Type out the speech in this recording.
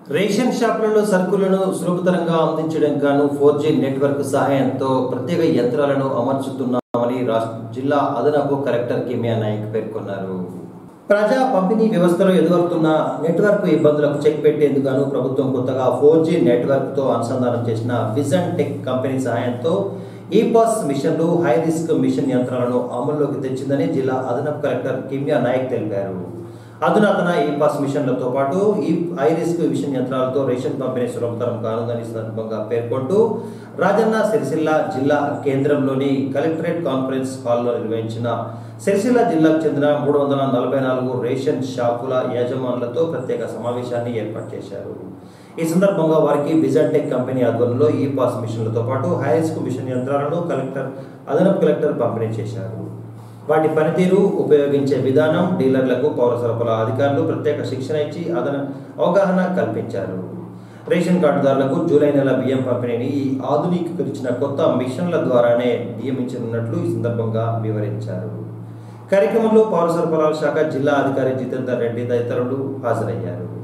ration షాపులలో సరుకులను సులభతరంగా అందించడం గాను ఫోర్ జీ నెట్వర్క్ సహాయంతో ప్రత్యేక యంత్రాలను అమర్చుతున్నామని రాష్ట్ర జిల్లా అదనపు కలెక్టర్ కిమియా నాయక్ పేర్కొన్నారు ప్రజా పంపిణీ వ్యవస్థలో ఎదురవుతున్న నెట్వర్క్ ఇబ్బందులకు చెక్ పెట్టేందుకు గాను ప్రభుత్వం కొత్తగా ఫోర్ జీ నెట్వర్క్ తో అనుసంధానం చేసిన విజన్ టెక్ కంపెనీ సహాయంతో ఈ పాస్ మిషన్లు హై రిస్క్ మిషన్ యంత్రాలను అమల్లోకి తెచ్చిందని జిల్లా అదనపు కలెక్టర్ కిమియా నాయక్ తెలిపారు అధునాతన ఈ పాస్ మిషన్లతో పాటు ఈ హై రిస్క్ మిషన్ యంత్రాలతో రేషన్ పంపిణీ సులభతరం కానుందని ఈ సందర్భంగా పేర్కొంటూ రాజన్న సిరిసిల్ల జిల్లా కేంద్రంలోని కలెక్టరేట్ కాన్ఫరెన్స్ హాల్లో నిర్వహించిన సిరిసిల్ల జిల్లాకు చెందిన మూడు వందల నలభై నాలుగు రేషన్ షాపుల యజమానులతో ప్రత్యేక సమావేశాన్ని ఏర్పాటు చేశారు ఈ సందర్భంగా వారికి విజన్టెక్ కంపెనీ ఆధ్వర్యంలో ఈ పాస్ మిషన్లతో పాటు హై రిస్క్ మిషన్ యంత్రాలను కలెక్టర్ అదనపు కలెక్టర్ పంపిణీ చేశారు వాటి పనితీరు ఉపయోగించే విధానం డీలర్లకు పౌర సరఫరా అధికారులు ప్రత్యేక శిక్షణ ఇచ్చి అదన అవగాహన కల్పించారు రేషన్ కార్డుదారులకు జూలై నెల బియ్యం పంపిణీని ఈ ఆధునీకరించిన కొత్త మిషన్ల ద్వారానే నియమించనున్నట్లు ఈ సందర్భంగా వివరించారు కార్యక్రమంలో పౌర సరఫరాల శాఖ జిల్లా అధికారి జితేందర్ రెడ్డి తదితరులు హాజరయ్యారు